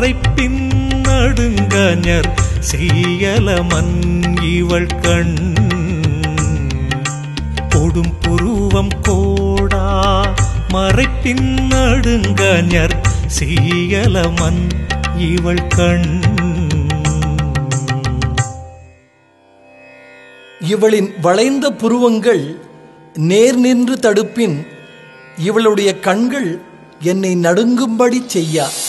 மறைப்பின் நடுங்கஞர் செய்யலமன் இவள் கண் கொடும் புருவம் கோடா மறைப்பின் நடுங்கஞர் செய்யலமன் இவள் கண் இவளின் வளைந்த புருவங்கள் நேர் நின்று தடுப்பின் இவளுடைய கண்கள் என்னை நடுங்கும்படி செய்யா